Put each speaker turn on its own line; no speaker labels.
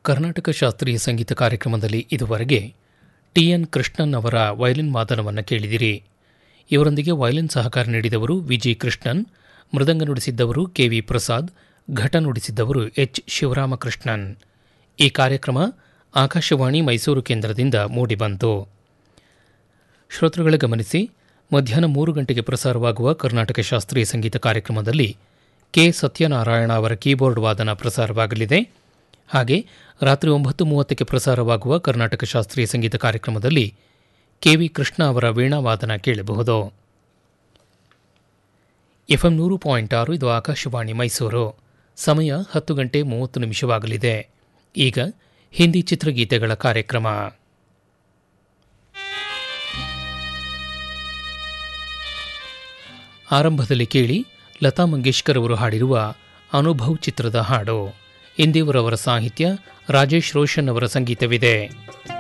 ಕರ್ನಾಟಕ ಶಾಸ್ತ್ರೀಯ ಸಂಗೀತ ಕಾರ್ಯಕ್ರಮದಲ್ಲಿ ಇದುವರೆಗೆ ಟಿ ಎನ್ ಕೃಷ್ಣನ್ ಅವರ ವಯಲಿನ್ ವಾದನವನ್ನು ಕೇಳಿದಿರಿ ಇವರೊಂದಿಗೆ ವಯಲಿನ್ ಸಹಕಾರ ನೀಡಿದವರು ವಿಜಿ ಕೃಷ್ಣನ್ ಮೃದಂಗ ನುಡಿಸಿದ್ದವರು ಕೆವಿ ಪ್ರಸಾದ್ ಘಟ ನುಡಿಸಿದ್ದವರು ಎಚ್ ಶಿವರಾಮಕೃಷ್ಣನ್ ಈ ಕಾರ್ಯಕ್ರಮ ಆಕಾಶವಾಣಿ ಮೈಸೂರು ಕೇಂದ್ರದಿಂದ ಮೂಡಿಬಂತು ಶ್ರೋತೃಗಳೇ ಗಮನಿಸಿ ಮಧ್ಯಾಹ್ನ ಮೂರು ಗಂಟೆಗೆ ಪ್ರಸಾರವಾಗುವ ಕರ್ನಾಟಕ ಶಾಸ್ತ್ರೀಯ ಸಂಗೀತ ಕಾರ್ಯಕ್ರಮದಲ್ಲಿ ಕೆ ಸತ್ಯನಾರಾಯಣ ಅವರ ಕೀಬೋರ್ಡ್ ವಾದನ ಪ್ರಸಾರವಾಗಲಿದೆ ಹಾಗೆ ರಾತ್ರಿ ಒಂಬತ್ತು ಮೂವತ್ತಕ್ಕೆ ಪ್ರಸಾರವಾಗುವ ಕರ್ನಾಟಕ ಶಾಸ್ತ್ರೀಯ ಸಂಗೀತ ಕಾರ್ಯಕ್ರಮದಲ್ಲಿ ಕೆವಿ ಕೃಷ್ಣ ಅವರ ವೀಣಾವಾದನ ಕೇಳಬಹುದು ಎಫ್ಎಂ ನೂರು ಪಾಯಿಂಟ್ ಆರು ಇದು ಆಕಾಶವಾಣಿ ಮೈಸೂರು ಸಮಯ ಹತ್ತು ಗಂಟೆ ಮೂವತ್ತು ನಿಮಿಷವಾಗಲಿದೆ ಈಗ ಹಿಂದಿ ಚಿತ್ರಗೀತೆಗಳ ಕಾರ್ಯಕ್ರಮ ಆರಂಭದಲ್ಲಿ ಕೇಳಿ ಲತಾ ಮಂಗೇಶ್ಕರ್ ಅವರು ಹಾಡಿರುವ ಅನುಭವ್ ಚಿತ್ರದ ಹಾಡು ಇಂದಿವರವರ ಸಾಹಿತ್ಯ ರಾಜೇಶ್ ರೋಷನ್ ಅವರ ಸಂಗೀತವಿದೆ